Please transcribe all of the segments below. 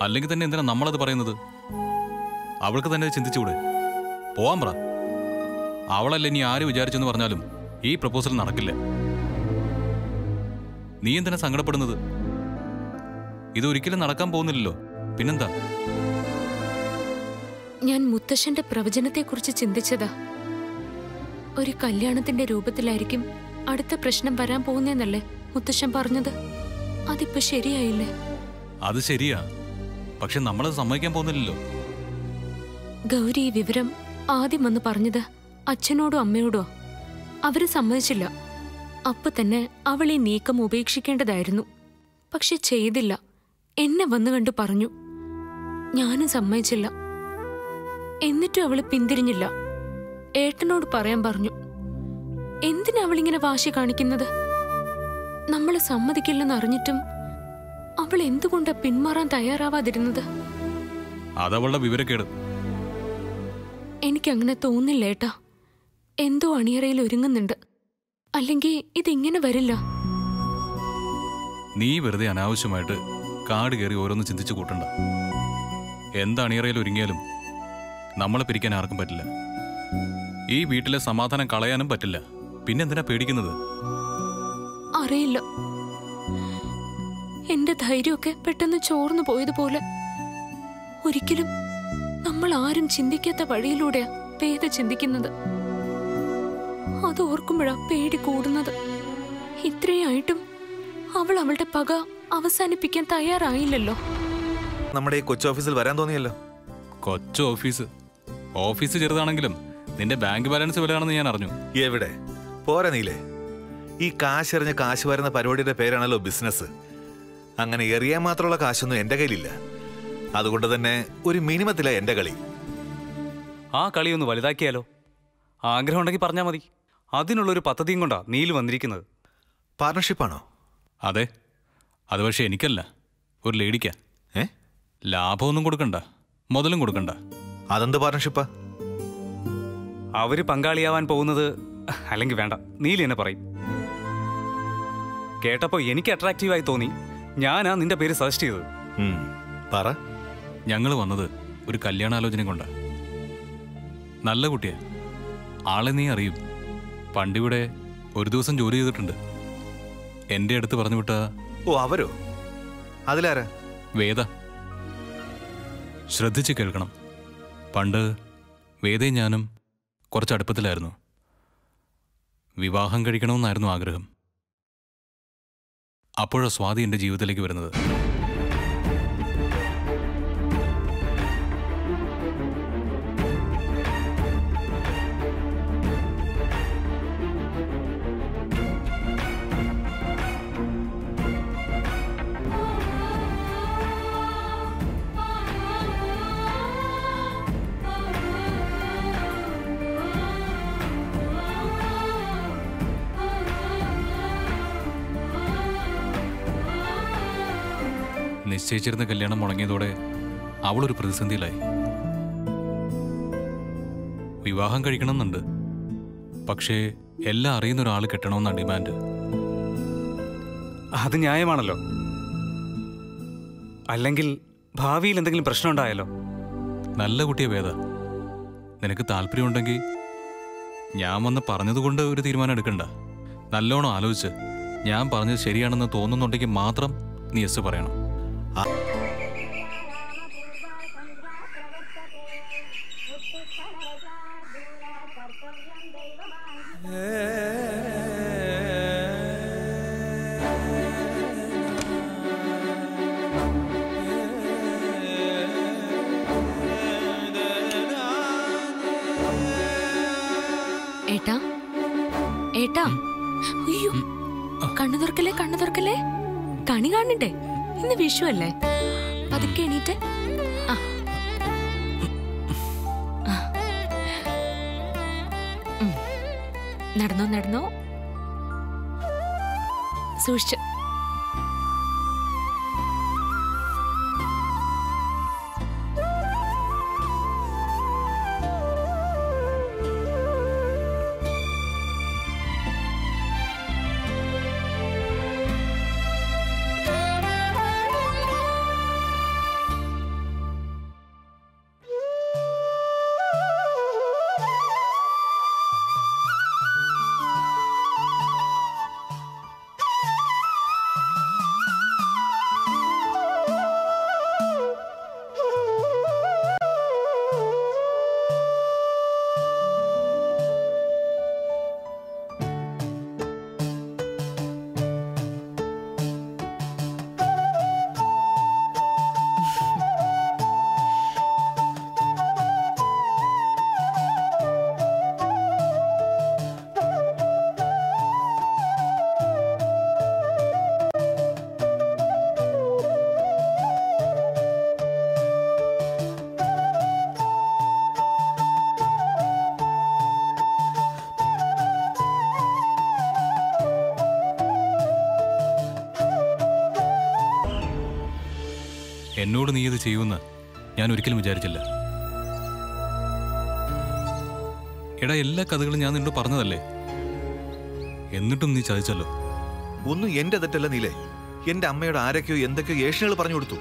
അല്ലെങ്കിൽ തന്നെ എന്തിനാ നമ്മളത് പറയുന്നത് അവൾക്ക് തന്നെ അത് ചിന്തിച്ചുകൂടെ പോവാൻ പറ അവളല്ല ഇനി ആര് വിചാരിച്ചെന്ന് പറഞ്ഞാലും ഈ പ്രപ്പോസൽ നടക്കില്ല നീ എന്തിനാ സങ്കടപ്പെടുന്നത് ഇതൊരിക്കലും നടക്കാൻ പോകുന്നില്ലല്ലോ പിന്നെന്താ ഞാൻ മുത്തശ്ശന്റെ പ്രവചനത്തെക്കുറിച്ച് ചിന്തിച്ചതാ ഒരു കല്യാണത്തിന്റെ രൂപത്തിലായിരിക്കും അടുത്ത പ്രശ്നം വരാൻ പോകുന്നേന്നല്ലേ മുത്തശ്ശൻ പറഞ്ഞത് അതിപ്പോ ശരിയായില്ലേ അത് ശരിയാ പക്ഷെ നമ്മളത് സമ്മതിക്കാൻ പോകുന്നില്ലല്ലോ ഗൗരി ഈ വിവരം ആദ്യം വന്ന് പറഞ്ഞത് അച്ഛനോടോ അമ്മയോടോ അവര് സമ്മതിച്ചില്ല അപ്പൊ തന്നെ അവൾ ഈ നീക്കം ഉപേക്ഷിക്കേണ്ടതായിരുന്നു പക്ഷെ ചെയ്തില്ല എന്നെ വന്നു കണ്ടു പറഞ്ഞു ഞാനും സമ്മതിച്ചില്ല എന്നിട്ടും അവള് പിന്തിരിഞ്ഞില്ല ഏട്ടനോട് പറയാൻ പറഞ്ഞു എന്തിനാ അവളിങ്ങനെ വാശി കാണിക്കുന്നത് നമ്മളെ സമ്മതിക്കില്ലെന്ന് അറിഞ്ഞിട്ടും അവൾ എന്തുകൊണ്ടാ പിന്മാറാൻ തയ്യാറാവാതിരുന്നത് അതവളുടെ വിവരക്കേട് എനിക്കങ്ങനെ തോന്നില്ല ഏട്ടാ എന്തോ അണിയറയിൽ ഒരുങ്ങുന്നുണ്ട് അല്ലെങ്കിൽ ഇതിങ്ങനെ വരില്ല നീ വെറുതെ അനാവശ്യമായിട്ട് കാട് കയറി ഓരോന്ന് ചിന്തിച്ചു കൂട്ടണ്ട എന്ത് അണിയറയിൽ ഒരുങ്ങിയാലും നമ്മളെ പിരിക്കാൻ ആർക്കും പറ്റില്ല ഈ വീട്ടിലെ സമാധാനം കളയാനും പറ്റില്ല പിന്നെന്തിനാ പേടിക്കുന്നത് അറിയില്ല എന്റെ ധൈര്യമൊക്കെ പെട്ടെന്ന് ചോർന്നു പോയതുപോലെ ഒരിക്കലും നമ്മൾ ആരും ചിന്തിക്കാത്ത വഴിയിലൂടെയാ പേത ചിന്തിക്കുന്നത് അത് ഓർക്കുമ്പോഴാ പേടി കൂടുന്നത് ഇത്രയായിട്ടും അവൾ അവളുടെ പക അവസാനിപ്പിക്കാൻ തയ്യാറായില്ലല്ലോ നമ്മുടെ ഈ കൊച്ചു ഓഫീസിൽ വരാൻ തോന്നിയല്ലോ കൊച്ചു ഓഫീസ് ഓഫീസ് ചെറുതാണെങ്കിലും നിന്റെ ബാങ്ക് ബാലൻസ് വലുതാണെന്ന് ഞാൻ അറിഞ്ഞു എവിടെ പോരാ നീലേ ഈ കാശെറിഞ്ഞ് കാശ് വരുന്ന പരിപാടിയുടെ പേരാണല്ലോ ബിസിനസ് അങ്ങനെ എറിയാൻ മാത്രമുള്ള കാശൊന്നും എന്റെ കയ്യിലില്ല അതുകൊണ്ട് തന്നെ ഒരു മിനിമത്തില എന്റെ കളി ആ കളി ഒന്ന് വലുതാക്കിയാലോ ആഗ്രഹം ഉണ്ടെങ്കിൽ പറഞ്ഞാൽ മതി അതിനുള്ളൊരു പദ്ധതിയും കൊണ്ടാ നീല് വന്നിരിക്കുന്നത് പാർട്ണർഷിപ്പാണോ അതെ അത് പക്ഷേ എനിക്കല്ല ഒരു ലേഡിക്കാ ഏ ലാഭമൊന്നും കൊടുക്കണ്ട മുതലും കൊടുക്കണ്ട അതെന്ത് പാർട്ണർഷിപ്പാ അവര് പങ്കാളിയാവാൻ പോകുന്നത് അല്ലെങ്കിൽ വേണ്ട നീലി എന്നെ പറയും കേട്ടപ്പോൾ എനിക്ക് അട്രാക്റ്റീവായി തോന്നി ഞാനാ നിന്റെ പേര് സജസ്റ്റ് ചെയ്തത് ഉം, പറ ഞങ്ങൾ വന്നത് ഒരു കല്യാണാലോചന കൊണ്ടാ നല്ല കുട്ടിയാ ആളെ നീ അറിയും പണ്ടിവിടെ ഒരു ദിവസം ജോലി ചെയ്തിട്ടുണ്ട് എൻ്റെ അടുത്ത് പറഞ്ഞു വിട്ട ഓ അവരോ അതിലാരാ വേദ ശ്രദ്ധിച്ച് കേൾക്കണം പണ്ട് വേദയും ഞാനും കുറച്ച് അടുപ്പത്തിലായിരുന്നു വിവാഹം കഴിക്കണമെന്നായിരുന്നു ആഗ്രഹം അപ്പോഴാ സ്വാതി എൻ്റെ ജീവിതത്തിലേക്ക് വരുന്നത് നിശ്ചയിച്ചിരുന്ന കല്യാണം മുടങ്ങിയതോടെ അവളൊരു പ്രതിസന്ധിയിലായി വിവാഹം കഴിക്കണമെന്നുണ്ട് പക്ഷേ എല്ലാം അറിയുന്ന ഒരാൾ കെട്ടണമെന്നാണ് ഡിമാൻഡ് അത് ന്യായമാണല്ലോ അല്ലെങ്കിൽ ഭാവിയിൽ എന്തെങ്കിലും പ്രശ്നം ഉണ്ടായാലോ നല്ല കുട്ടിയെ വേദ നിനക്ക് താല്പര്യമുണ്ടെങ്കിൽ ഞാൻ വന്ന് പറഞ്ഞതുകൊണ്ട് ഒരു തീരുമാനം എടുക്കണ്ട നല്ലോണം ആലോചിച്ച് ഞാൻ പറഞ്ഞത് ശരിയാണെന്ന് തോന്നുന്നുണ്ടെങ്കിൽ മാത്രം നീ എസ് പറയണം ഏട്ടാ ഏട്ടാ അയ്യോ കണ്ണു തുറക്കല്ലേ കണ്ണു തുറക്കല്ലേ കണി കാണണ്ടേ ഇന്ന് വിഷു അല്ലേ പതുക്കെ എണീറ്റ് ആ. ആ. ഉം. നടന്നോ നടന്നോ സൂക്ഷിച്ച് എന്നോട് നീ ഇത് ചെയ്യുമെന്ന് ഞാൻ ഒരിക്കലും വിചാരിച്ചില്ല എടാ എല്ലാ കഥകളും ഞാൻ നിന്നോട് പറഞ്ഞതല്ലേ എന്നിട്ടും നീ ചതിച്ചല്ലോ ഒന്നും എന്റെ തെറ്റല്ല നീലേ എന്റെ അമ്മയോട് ആരൊക്കെയോ എന്തൊക്കെയോ ഏഷണികൾ പറഞ്ഞു കൊടുത്തു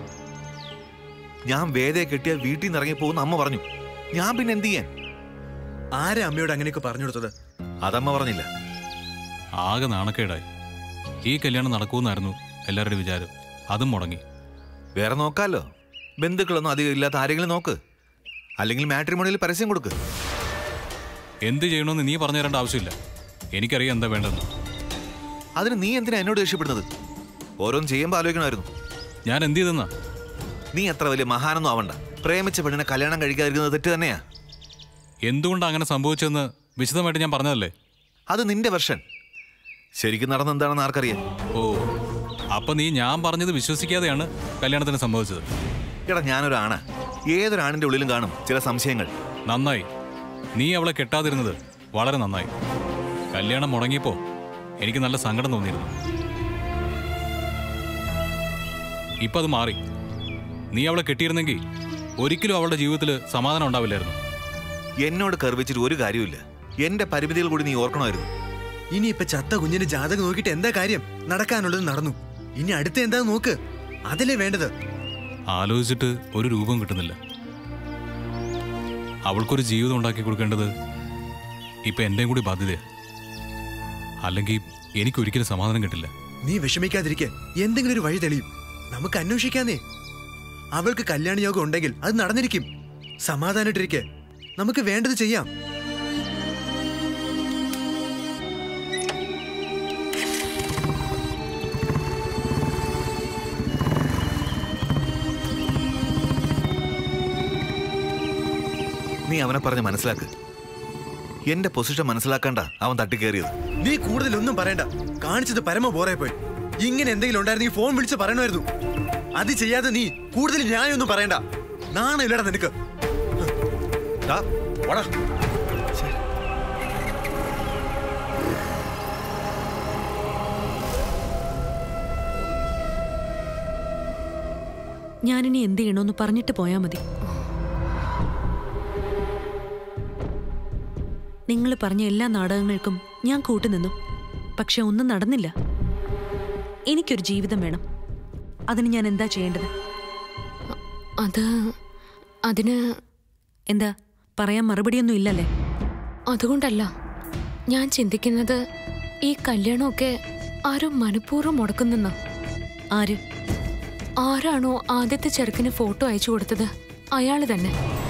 ഞാൻ വേദയെ കെട്ടിയാൽ വീട്ടിൽ നിന്ന് ഇറങ്ങി പോകുന്ന അമ്മ പറഞ്ഞു ഞാൻ പിന്നെ എന്ത് ചെയ്യാൻ ആരാ അമ്മയോട് അങ്ങനെയൊക്കെ പറഞ്ഞു കൊടുത്തത് അതമ്മ പറഞ്ഞില്ല ആകെ നാണക്കേടായി ഈ കല്യാണം നടക്കുമെന്നായിരുന്നു എല്ലാവരുടെയും വിചാരം അതും മുടങ്ങി വേറെ നോക്കാലോ ബന്ധുക്കളൊന്നും അധികം ഇല്ലാത്ത ആരെങ്കിലും നോക്ക് അല്ലെങ്കിൽ മാട്രിമോണിയിൽ പരസ്യം കൊടുക്ക് എന്ത് ചെയ്യണമെന്ന് നീ പറഞ്ഞു തരേണ്ട ആവശ്യമില്ല എനിക്കറിയാം എന്താ വേണ്ടെന്ന് അതിന് നീ എന്തിനാ എന്നോട് ദേഷ്യപ്പെടുന്നത് ഓരോന്ന് ചെയ്യുമ്പോൾ ആലോചിക്കണമായിരുന്നു ഞാൻ എന്ത് ചെയ്തെന്നാ നീ അത്ര വലിയ മഹാനൊന്നും ആവണ്ട പ്രേമിച്ച പെണ്ണിനെ കല്യാണം കഴിക്കാതിരിക്കുന്നത് തെറ്റ് തന്നെയാ എന്തുകൊണ്ടാണ് അങ്ങനെ സംഭവിച്ചതെന്ന് വിശദമായിട്ട് ഞാൻ പറഞ്ഞതല്ലേ അത് നിന്റെ വെർഷൻ ശരിക്കും നടന്ന എന്താണെന്ന് ആർക്കറിയാം ഓ അപ്പൊ നീ ഞാൻ പറഞ്ഞത് വിശ്വസിക്കാതെയാണ് കല്യാണത്തിന് സംഭവിച്ചത് എടാ ഞാനൊരു ആണ ഏതൊരാണിന്റെ ഉള്ളിലും കാണും ചില സംശയങ്ങൾ നന്നായി നീ അവളെ കെട്ടാതിരുന്നത് വളരെ നന്നായി കല്യാണം മുടങ്ങിയപ്പോ എനിക്ക് നല്ല സങ്കടം തോന്നിയിരുന്നു ഇപ്പൊ അത് മാറി നീ അവളെ കെട്ടിയിരുന്നെങ്കിൽ ഒരിക്കലും അവളുടെ ജീവിതത്തിൽ സമാധാനം ഉണ്ടാവില്ലായിരുന്നു എന്നോട് കർവിച്ചിട്ട് ഒരു കാര്യമില്ല എന്റെ പരിമിതികൾ കൂടി നീ ഓർക്കണമായിരുന്നു ഇനിയിപ്പൊ ചത്ത കുഞ്ഞിന്റെ ജാതകം നോക്കിയിട്ട് എന്താ കാര്യം നടക്കാനുള്ളത് നടന്നു ഇനി അടുത്ത എന്താ നോക്ക് അതല്ലേ വേണ്ടത് ആലോചിച്ചിട്ട് ഒരു രൂപം കിട്ടുന്നില്ല അവൾക്കൊരു ജീവിതം ഉണ്ടാക്കി കൊടുക്കേണ്ടത് ഇപ്പൊ എന്റെയും കൂടി ബാധ്യതയാണ് അല്ലെങ്കിൽ എനിക്കൊരിക്കലും സമാധാനം കിട്ടില്ല നീ വിഷമിക്കാതിരിക്കെ എന്തെങ്കിലും ഒരു വഴി തെളിയും നമുക്ക് അന്വേഷിക്കാന്നേ അവൾക്ക് കല്യാണ യോഗം ഉണ്ടെങ്കിൽ അത് നടന്നിരിക്കും സമാധാനായിട്ടിരിക്കെ നമുക്ക് വേണ്ടത് ചെയ്യാം നീ അവനെ പറഞ്ഞ് മനസ്സിലാക്ക് എന്റെ പൊസിഷൻ മനസ്സിലാക്കണ്ട അവൻ തട്ടിക്കേറിയത് നീ കൂടുതൽ ഒന്നും പറയണ്ട കാണിച്ചത് പരമ ബോറെ പോയി ഇങ്ങനെ എന്തെങ്കിലും ഉണ്ടായിരുന്നെങ്കിൽ ഫോൺ വിളിച്ച് പറയണമായിരുന്നു അത് ചെയ്യാതെ നീ കൂടുതൽ ന്യായമൊന്നും പറയണ്ട നാണമില്ലടാ നിനക്ക് ടാ, വാടാ. ഞാനിനി എന്ത് ചെയ്യണമെന്ന് പറഞ്ഞിട്ട് പോയാൽ മതി നിങ്ങൾ പറഞ്ഞ എല്ലാ നാടകങ്ങൾക്കും ഞാൻ കൂട്ടുനിന്നു പക്ഷെ ഒന്നും നടന്നില്ല എനിക്കൊരു ജീവിതം വേണം അതിന് ഞാൻ എന്താ ചെയ്യേണ്ടത് അത് അതിന് എന്താ പറയാൻ മറുപടിയൊന്നും ഇല്ലല്ലേ അതുകൊണ്ടല്ല ഞാൻ ചിന്തിക്കുന്നത് ഈ കല്യാണമൊക്കെ ആരോ മനഃപൂർവ്വം മുടക്കുന്നെന്നാ ആര് ആരാണോ ആദ്യത്തെ ചെറുക്കിന് ഫോട്ടോ അയച്ചു കൊടുത്തത് അയാള് തന്നെ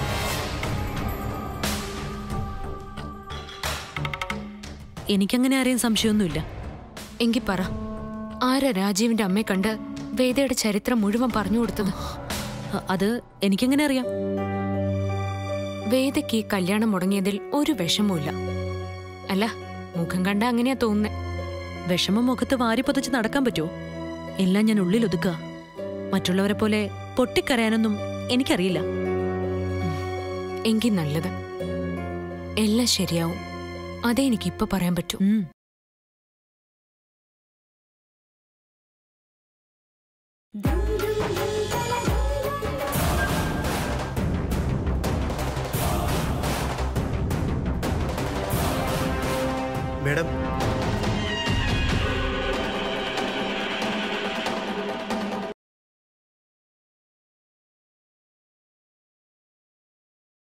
എനിക്കങ്ങനെ ആരെയും സംശയമൊന്നുമില്ല എങ്കി പറ ആരാ രാജീവിന്റെ അമ്മയെ കണ്ട് വേദയുടെ ചരിത്രം മുഴുവൻ പറഞ്ഞു കൊടുത്തത് അ- അത് എനിക്കെങ്ങനെ അറിയാം വേദയ്ക്ക് ഈ കല്യാണം മുടങ്ങിയതിൽ ഒരു വിഷമവുമില്ല അല്ല മുഖം കണ്ട അങ്ങനെയാ തോന്നുന്നേ വിഷമം മുഖത്ത് വാരി പൊതച്ച് നടക്കാൻ പറ്റുമോ എല്ലാം ഞാൻ ഉള്ളിൽ ഒതുക്കുക മറ്റുള്ളവരെ പോലെ പൊട്ടിക്കരയാനൊന്നും എനിക്കറിയില്ല എങ്കിൽ നല്ലത് എല്ലാം ശരിയാവും അതേ എനിക്കിപ്പൊ പറയാൻ പറ്റൂ ഉം. മേഡം